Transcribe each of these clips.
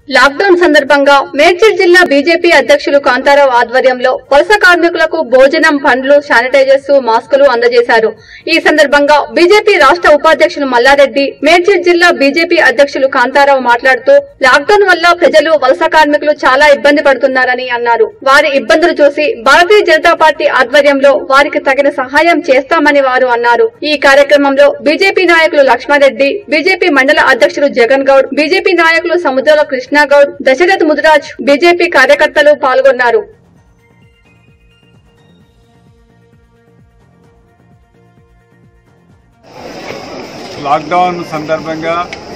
lockdown సందర్భంగా మేడ్చల్ జిల్లా BJP అధ్యక్షులు కాంతారావు ఆధ్వర్యంలో వలస కార్మికులకు భోజనం పండ్లు శానిటైజర్స్ మాస్కులు అందజేశారు ఈ సందర్భంగా బీజేపీ రాష్ట్ర ఉపాధ్యక్షులు మల్లారెడ్డి మేడ్చల్ జిల్లా బీజేపీ అధ్యక్షులు కాంతారావు మాట్లాడుతూ లాక్డౌన్ వల్ల ప్రజలు వలస కార్మికులు చాలా ఇబ్బంది పడుతున్నారని అన్నారు వారి ఇబ్బందులు చూసి భారతీయ జనతా పార్టీ ఆధ్వర్యంలో వారికి తగిన సహాయం చేస్తామని వారు అన్నారు ఈ కార్యక్రమంలో బీజేపీ నాయకులు లక్ష్మారెడ్డి బీజేపీ మండల అధ్యక్షులు జగన్ గౌడ్ బీజేపీ నాయకులు సముద్రాల కృష్ణగౌడ్ దశరథ్ ముదిరాజ్ బీజేపీ కార్యకర్తలు పాల్గొన్నారు లాక్డౌన్ సందర్భంగా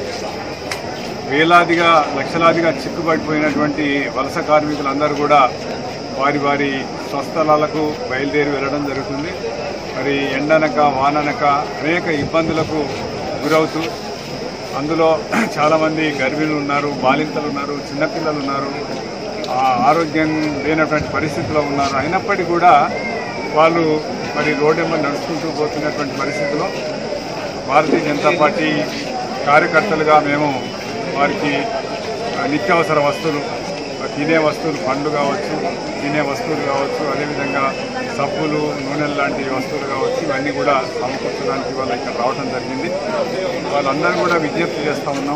వేలాదిగా లక్షలాదిగా చిక్కుపడిపోయినటువంటి వలస కార్మికులందరూ కూడా వారి వారి స్వస్థలాలకు బయలుదేరి వెళ్ళడం జరుగుతుంది మరి ఎండనక వాననక అనేక ఇబ్బందులకు గురవుతూ అందులో చాలామంది గర్భిణులు ఉన్నారు బాలింతలు ఉన్నారు చిన్నపిల్లలు ఉన్నారు ఆ, ఆరోగ్యం లేనటువంటి పరిస్థితిలో ఉన్నారు అయినప్పటికీ కూడా వాళ్ళు మరి రోడ్డెమ్మ నడుచుకుంటూ పోతున్నటువంటి పరిస్థితిలో భారతీయ జనతా పార్టీ కార్యకర్తలుగా మేము వారికి ఆ, నిత్యావసర వస్తువులు ఆ, తినే వస్తువులు పండ్లు కావచ్చు తినే వస్తువులు కావచ్చు అదేవిధంగా సబ్బులు నూనెలు లాంటి వస్తువులు కావచ్చు ఇవన్నీ కూడా సమకూర్చడానికి వాళ్ళు ఇక్కడ రావడం జరిగింది వాళ్ళందరూ కూడా విజ్ఞప్తి చేస్తూ ఉన్నాం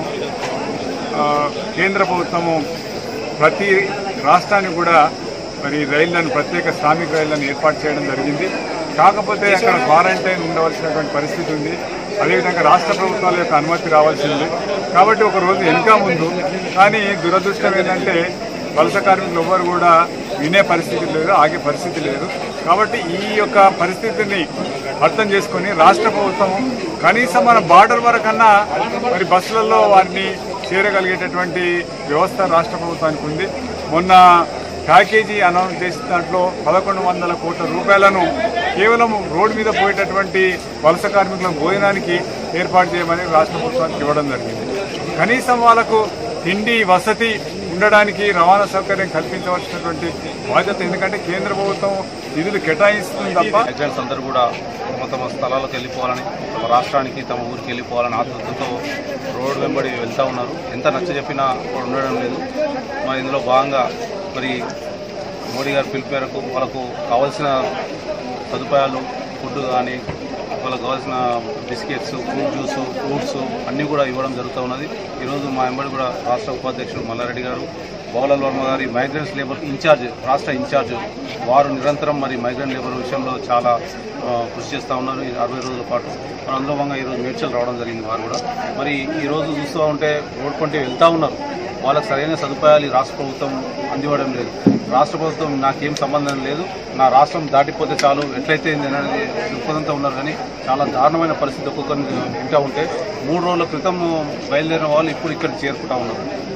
ఆ, కేంద్ర ప్రభుత్వము ప్రతి రాష్ట్రానికి కూడా మరి రైళ్లను ప్రత్యేక శ్రామిక రైళ్లను ఏర్పాటు చేయడం జరిగింది కాకపోతే అక్కడ క్వారంటైన్ ఉండవలసినటువంటి పరిస్థితి ఉంది అదేవిధంగా రాష్ట్ర ప్రభుత్వాల యొక్క అనుమతి రావాల్సింది కాబట్టి ఒక రోజు వెనుక ముందు కానీ దురదృష్టం ఏంటంటే వలస కార్మికులు ఎవ్వరు కూడా వినే పరిస్థితి లేదు ఆగే పరిస్థితి లేదు కాబట్టి ఈ యొక్క పరిస్థితిని అర్థం చేసుకొని రాష్ట్ర ప్రభుత్వం కనీసం మన బార్డర్ వరకన్నా మరి బస్సులలో వారిని చేరగలిగేటటువంటి వ్యవస్థ రాష్ట్ర ప్రభుత్వానికి ఉంది మొన్న ప్యాకేజీ అనౌన్స్ చేసిన దాంట్లో పదకొండు వందల కోట్ల రూపాయలను కేవలం రోడ్డు మీద పోయేటటువంటి వలస కార్మికుల భోజనానికి ఏర్పాటు చేయమని రాష్ట్ర ప్రభుత్వానికి ఇవ్వడం జరిగింది కనీసం వాళ్ళకు తిండి వసతి ఉండడానికి రవాణా సౌకర్యం కల్పించవలసినటువంటి బాధ్యత ఎందుకంటే కేంద్ర ప్రభుత్వం నిధులు కేటాయిస్తుంది తప్ప మైగ్రెంట్స్ అందరూ కూడా తమ తమ స్థలాలకు వెళ్ళిపోవాలని తమ రాష్ట్రానికి తమ ఊరికి వెళ్ళిపోవాలని ఆతృతతో రోడ్డు వెంబడి వెళ్తూ ఉన్నారు ఎంత నచ్చ చెప్పినా కూడా ఉండడం లేదు మరి ఇందులో భాగంగా మరి మోడీ గారి పిలుపు మేరకు వాళ్ళకు కావాల్సిన సదుపాయాలు ఫుడ్ కానీ వాళ్ళకి కావాల్సిన బిస్కెట్స్ ఫ్రూట్ జ్యూస్ ఫ్రూట్స్ అన్నీ కూడా ఇవ్వడం జరుగుతూ ఉన్నది ఈరోజు మా వెంబడి కూడా రాష్ట్ర ఉపాధ్యక్షుడు మల్లారెడ్డి గారు బౌలల్ వర్మ గారి మైగ్రెంట్స్ లేబర్ ఇన్ఛార్జ్ రాష్ట్ర ఇన్ఛార్జ్ వారు నిరంతరం మరి మైగ్రెంట్ లేబర్ విషయంలో చాలా ఆ, కృషి చేస్తూ ఉన్నారు ఈ అరవై రోజుల పాటు మరి అందులో భాగంగా ఈరోజు మేడ్చల్ రావడం జరిగింది వారు కూడా మరి ఈ రోజు చూస్తూ ఉంటే రోడ్ కొంటే వెళ్తూ ఉన్నారు వాళ్ళకి సరైన సదుపాయాలు ఈ రాష్ట్ర ప్రభుత్వం అందివ్వడం లేదు రాష్ట్ర ప్రభుత్వం నాకేం సంబంధం లేదు నా రాష్ట్రం దాటిపోతే చాలు ఎట్లయితే ఇది అనేది దృక్పథంతో ఉన్నారు కానీ చాలా దారుణమైన పరిస్థితి ఒక్కొక్కరిని వింటూ ఉంటే మూడు రోజుల క్రితం బయలుదేరిన వాళ్ళు ఇప్పుడు ఇక్కడ చేరుకుంటా ఉన్నారు